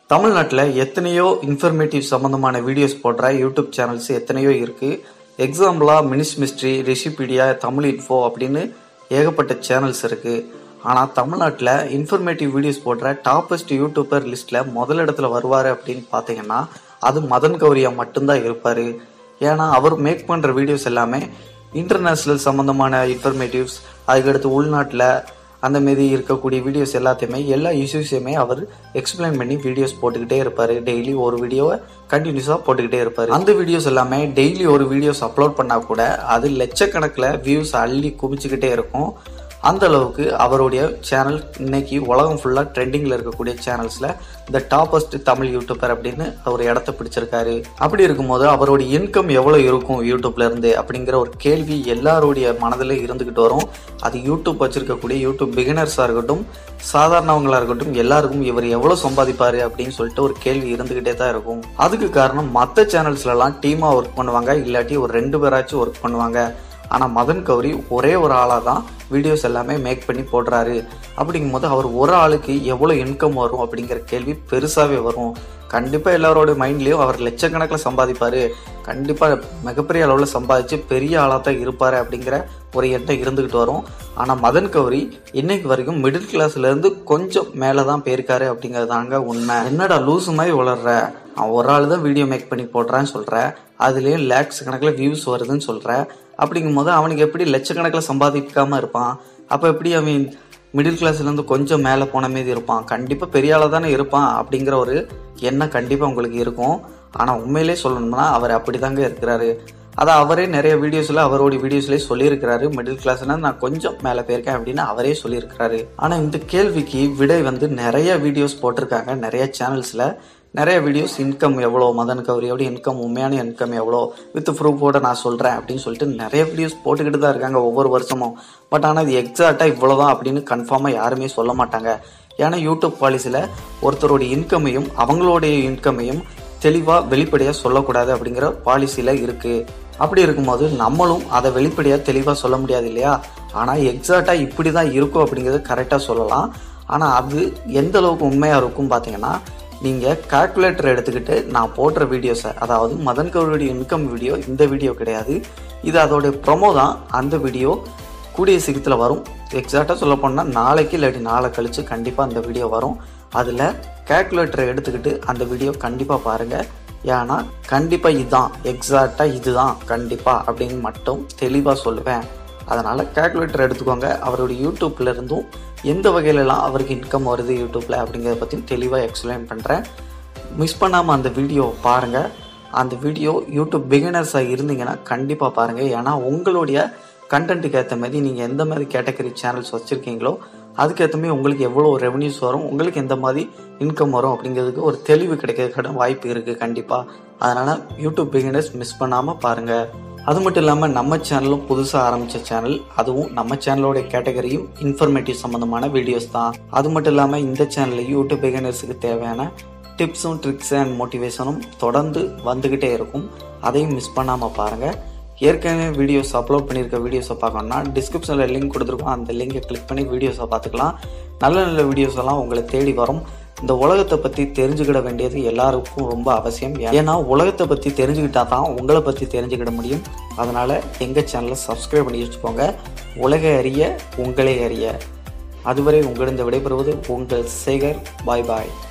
தமிழ்நாட்டில் எத்தனையோ இன்ஃபர்மேட்டிவ் சம்மந்தமான வீடியோஸ் போடுற யூடியூப் சேனல்ஸ் எத்தனையோ இருக்குது எக்ஸாம்பிளாக மினிஸ் மிஸ்ட்ரி ரெசிபீடியா தமிழ் இன்ஃபோ அப்படின்னு ஏகப்பட்ட சேனல்ஸ் இருக்குது ஆனால் தமிழ்நாட்டில் இன்ஃபர்மேட்டிவ் வீடியோஸ் போடுற டாப்பஸ்ட் யூடியூபர் லிஸ்ட்டில் முதல் இடத்துல வருவார் அப்படின்னு பார்த்தீங்கன்னா அது மதன் கௌரியா மட்டும்தான் இருப்பார் ஏன்னா அவர் மேக் பண்ணுற வீடியோஸ் எல்லாமே இன்டர்நேஷ்னல் சம்மந்தமான இன்ஃபர்மேட்டிவ்ஸ் அதுக்கடுத்து உள்நாட்டில் அந்த மாரி இருக்கக்கூடிய வீடியோஸ் எல்லாத்தையுமே எல்லா இஷ்யூஸையுமே அவர் எக்ஸ்பிளைன் பண்ணி வீடியோஸ் போட்டுக்கிட்டே இருப்பார் டெய்லி ஒரு வீடியோவை கண்டினியூஸாக போட்டுக்கிட்டே இருப்பார் அந்த வீடியோஸ் எல்லாமே டெய்லி ஒரு வீடியோஸ் அப்லோட் பண்ணால் கூட அது லட்சக்கணக்கில் வியூஸ் அள்ளி குமிச்சுக்கிட்டே இருக்கும் அந்த அளவுக்கு அவருடைய சேனல் இன்னைக்கு உலகம் ஃபுல்லாக ட்ரெண்டிங்கில் இருக்கக்கூடிய சேனல்ஸில் இந்த டாப்பஸ்ட் தமிழ் யூடியூபர் அப்படின்னு அவர் இடத்த பிடிச்சிருக்காரு அப்படி இருக்கும்போது அவருடைய இன்கம் எவ்வளோ இருக்கும் யூடியூப்ல இருந்து அப்படிங்கிற ஒரு கேள்வி எல்லாருடைய மனதில் இருந்துக்கிட்டு வரும் அது யூடியூப் வச்சிருக்கக்கூடிய யூடியூப் பிகினர்ஸாக இருக்கட்டும் சாதாரணவங்களா இருக்கட்டும் எல்லாருக்கும் இவர் எவ்வளோ சம்பாதிப்பாரு அப்படின்னு சொல்லிட்டு ஒரு கேள்வி இருந்துகிட்டே தான் இருக்கும் அதுக்கு காரணம் மற்ற சேனல்ஸ்லலாம் டீமாக ஒர்க் பண்ணுவாங்க இல்லாட்டி ஒரு ரெண்டு பேராச்சும் ஒர்க் பண்ணுவாங்க ஆனால் மதன் கௌரி ஒரே ஒரு ஆளாக தான் வீடியோஸ் எல்லாமே மேக் பண்ணி போடுறாரு அப்படிங்கும்போது அவர் ஒரு ஆளுக்கு எவ்வளோ இன்கம் வரும் அப்படிங்கிற கேள்வி பெருசாகவே வரும் கண்டிப்பாக எல்லாரோட மைண்ட்லேயும் அவர் லட்சக்கணக்கில் சம்பாதிப்பார் கண்டிப்பாக மிகப்பெரிய அளவில் சம்பாதிச்சு பெரிய ஆளாக தான் இருப்பார் அப்படிங்கிற ஒரு எண்ணம் இருந்துக்கிட்டு வரும் ஆனால் மதன் கௌரி இன்னைக்கு வரைக்கும் மிடில் கிளாஸ்லேருந்து கொஞ்சம் மேலே தான் போயிருக்காரு அப்படிங்கிறது தாங்க உண்மை என்னடா லூசு மாதிரி வளர்ற அவன் ஒரு ஆள் தான் வீடியோ மேக் பண்ணி போடுறான்னு சொல்கிற அதுலேயும் லேக்ஸ் கணக்கில் வியூஸ் வருதுன்னு சொல்கிற அப்படிங்கும்போது அவனுக்கு எப்படி லட்சக்கணக்கில் சம்பாதிக்காமல் இருப்பான் அப்போ எப்படி அவன் மிடில் கிளாஸ்லேருந்து கொஞ்சம் மேலே போன மீதி இருப்பான் கண்டிப்பாக பெரிய ஆளாக தானே இருப்பான் அப்படிங்கிற ஒரு எண்ணம் கண்டிப்பாக உங்களுக்கு இருக்கும் ஆனால் உண்மையிலே சொல்லணும்னா அவர் அப்படி தாங்க இருக்கிறாரு அதை அவரே நிறைய வீடியோஸில் அவருடைய வீடியோஸ்லேயே சொல்லியிருக்கிறாரு மிடில் கிளாஸ்னா நான் கொஞ்சம் மேலே போயிருக்கேன் அப்படின்னு அவரே சொல்லியிருக்கிறாரு ஆனால் இந்த கேள்விக்கு விடை வந்து நிறைய வீடியோஸ் போட்டிருக்காங்க நிறைய சேனல்ஸில் நிறைய வீடியோஸ் இன்கம் எவ்வளோ மதன் கௌரியோட இன்கம் உண்மையான இன்கம் எவ்வளோ வித் ப்ரூஃபோட நான் சொல்கிறேன் அப்படின்னு சொல்லிட்டு நிறைய வீடியோஸ் போட்டுக்கிட்டு தான் இருக்காங்க ஒவ்வொரு வருஷமும் பட் ஆனால் இது எக்ஸாக்டாக இவ்வளோதான் அப்படின்னு கன்ஃபார்மாக யாருமே சொல்ல மாட்டாங்க ஏன்னா யூடியூப் பாலிசியில் ஒருத்தருடைய இன்கமையும் அவங்களுடைய இன்கமையும் தெளிவாக வெளிப்படையாக சொல்லக்கூடாது அப்படிங்கிற பாலிசியில் இருக்குது அப்படி இருக்கும்போது நம்மளும் அதை வெளிப்படையாக தெளிவாக சொல்ல முடியாது இல்லையா ஆனால் எக்ஸாக்டாக இப்படி தான் இருக்கும் அப்படிங்கிறது கரெக்டாக சொல்லலாம் ஆனால் அது எந்த அளவுக்கு உண்மையாக இருக்கும் பார்த்தீங்கன்னா நீங்கள் கால்குலேட்டர் எடுத்துக்கிட்டு நான் போடுற வீடியோஸை அதாவது மதன் கௌரியுடைய இன்கம் வீடியோ இந்த வீடியோ கிடையாது இது அதோடைய ப்ரொமோ தான் அந்த வீடியோ கூடிய சீக்கிரத்தில் வரும் எக்ஸாக்டாக சொல்ல போனால் நாளைக்கு இல்லாட்டி நாளை கழித்து கண்டிப்பாக அந்த வீடியோ வரும் அதில் கால்குலேட்டரை எடுத்துக்கிட்டு அந்த வீடியோ கண்டிப்பாக பாருங்கள் ஏன்னா கண்டிப்பாக இதுதான் எக்ஸாக்டாக இதுதான் கண்டிப்பாக அப்படின்னு மட்டும் தெளிவாக சொல்லுவேன் அதனால் கால்குலேட்டர் எடுத்துக்கோங்க அவருடைய யூடியூப்ல இருந்தும் எந்த வகையிலலாம் அவருக்கு இன்கம் வருது யூடியூப்பில் அப்படிங்கிறத பற்றி தெளிவாக எக்ஸ்பிளைன் பண்ணுறேன் மிஸ் பண்ணாமல் அந்த வீடியோ பாருங்கள் அந்த வீடியோ யூடியூப் பிகினர்ஸாக இருந்தீங்கன்னா கண்டிப்பாக பாருங்கள் ஏன்னா உங்களுடைய கண்டென்ட்டுக்கு ஏற்ற மாதிரி நீங்கள் எந்த மாதிரி கேட்டகரி சேனல்ஸ் வச்சுருக்கீங்களோ அதுக்கேற்ற மாதிரி உங்களுக்கு எவ்வளோ ரெவன்யூஸ் வரும் உங்களுக்கு எந்த மாதிரி இன்கம் வரும் அப்படிங்கிறதுக்கு ஒரு தெளிவு கிடைக்கிறதுக்கான வாய்ப்பு இருக்குது கண்டிப்பாக அதனால் யூடியூப் பிகினர்ஸ் மிஸ் பண்ணாமல் பாருங்கள் அது மட்டும் இல்லாமல் நம்ம சேனலும் புதுசாக ஆரம்பித்த சேனல் அதுவும் நம்ம சேனலோட கேட்டகரியும் இன்ஃபர்மேட்டிவ் சம்மந்தமான வீடியோஸ் தான் அது மட்டும் இல்லாமல் இந்த சேனலில் யூடியூப் பிகினர்ஸுக்கு தேவையான டிப்ஸும் ட்ரிக்ஸ் அண்ட் மோட்டிவேஷனும் தொடர்ந்து வந்துக்கிட்டே இருக்கும் அதையும் மிஸ் பண்ணாமல் பாருங்கள் ஏற்கனவே வீடியோஸ் அப்லோட் பண்ணியிருக்க வீடியோஸை பார்க்கணும்னா டிஸ்கிரிப்ஷனில் லிங்க் கொடுத்துருக்கோம் அந்த லிங்கை கிளிக் பண்ணி வீடியோஸை பார்த்துக்கலாம் நல்ல நல்ல வீடியோஸ் எல்லாம் உங்களை தேடி வரும் இந்த உலகத்தை பற்றி தெரிஞ்சுக்கிட வேண்டியது எல்லாருக்கும் ரொம்ப அவசியம் ஏன்னா உலகத்தை பற்றி தெரிஞ்சுக்கிட்டா தான் உங்களை பற்றி தெரிஞ்சுக்கிட முடியும் அதனால் எங்கள் சேனலை சப்ஸ்கிரைப் பண்ணி வச்சுக்கோங்க உலக அறிய உங்களே அறிய அதுவரை உங்களிடம் விடைபெறுவது உங்கள் சேகர் பாய் பாய்